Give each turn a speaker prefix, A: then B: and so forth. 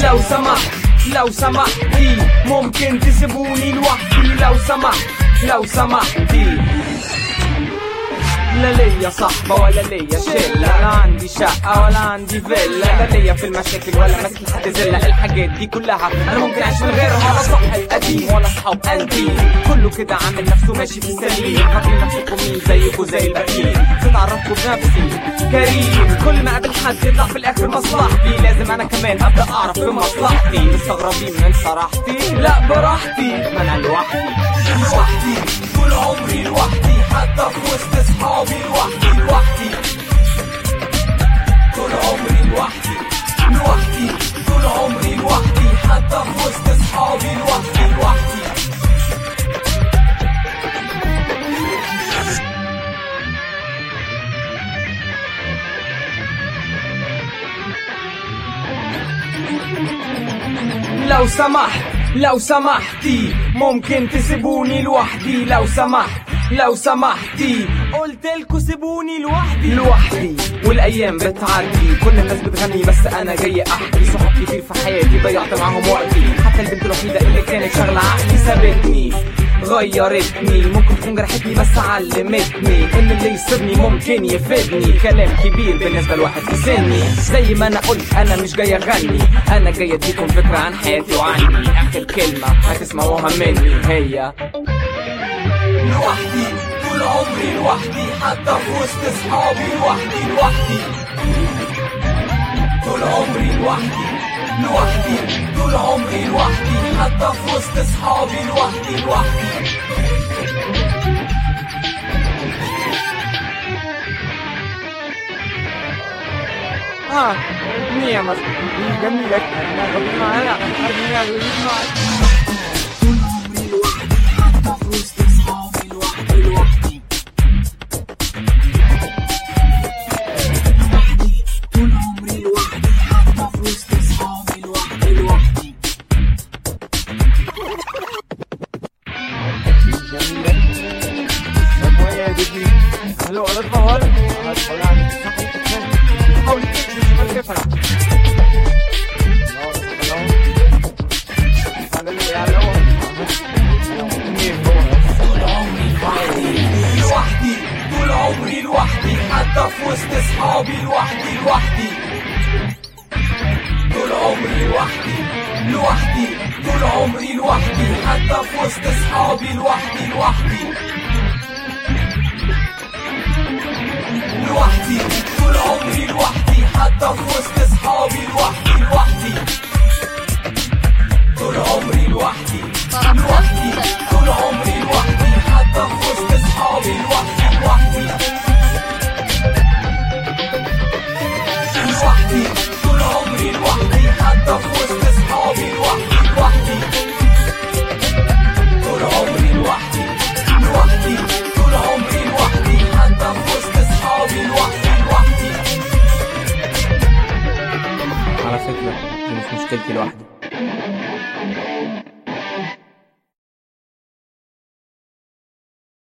A: لو سمحت لو سمحتي ممكن تسيبوني لوحدي لو سمحت لو سمحتي لا ليا صحبة ولا ليا شلة لا عندي شقة ولا عندي فيلا لا ليا في المشاكل ولا ماسك لحد زلة الحاجات دي كلها أنا ممكن أعيش من غيرها ولا صاحب قديم ولا أصحاب أنتيم كله كده عامل نفسه ماشي في السليم فاكرين نفسكم مين زيكم زي الباقيين ستعرفكم بنفسي كريم كل ما أقابل حد يطلع في الآخر مصلحتي لازم أنا كمان أبدأ أعرف بمصلحتي مستغربين من صراحتي لا براحتي ما أنا لوحدي لوحدي طول عمري لوحدي حتى في وسط اصحابي لوحدي لوحدي طول عمري لوحدي لوحدي طول عمري لوحدي حتى في وسط اصحابي لوحدي لوحدي لو سمحت لو سمحتي ممكن تسيبوني لوحدي لو سمحت لو سمحتي قلت لكم سيبوني لوحدي لوحدي والايام بتعدي كل الناس بتغني بس انا جاي احكي صحاب كتير في حياتي ضيعت معاهم وقتي حتى البنت الوحيده اللي كانت شغله عقلي سابتني غيرتني ممكن تكون جرحتني بس علمتني ان اللي يصيبني ممكن يفيدني كلام كبير بالنسبه لواحد في سني زي ما انا قلت انا مش جاي اغني انا جاي اديكم فكره عن حياتي وعني اخر كلمه هتسمعوها مني هي لوحدي طول عمري لوحدي حتى في وسط اصحابي لوحدي لوحدي طول عمري لوحدي لوحدي طول عمري لوحدي حتى في وسط اصحابي لوحدي لوحدي
B: Ah, mia, ma جميلة معانا لو قلت بهار هتطلع عليك صح حاول تكتشف كيف
A: لوحدي طول عمري لوحدي حتى في وسط اصحابي لوحدي لوحدي طول عمري لوحدي لوحدي طول عمري لوحدي حتى في وسط اصحابي لوحدي لوحدي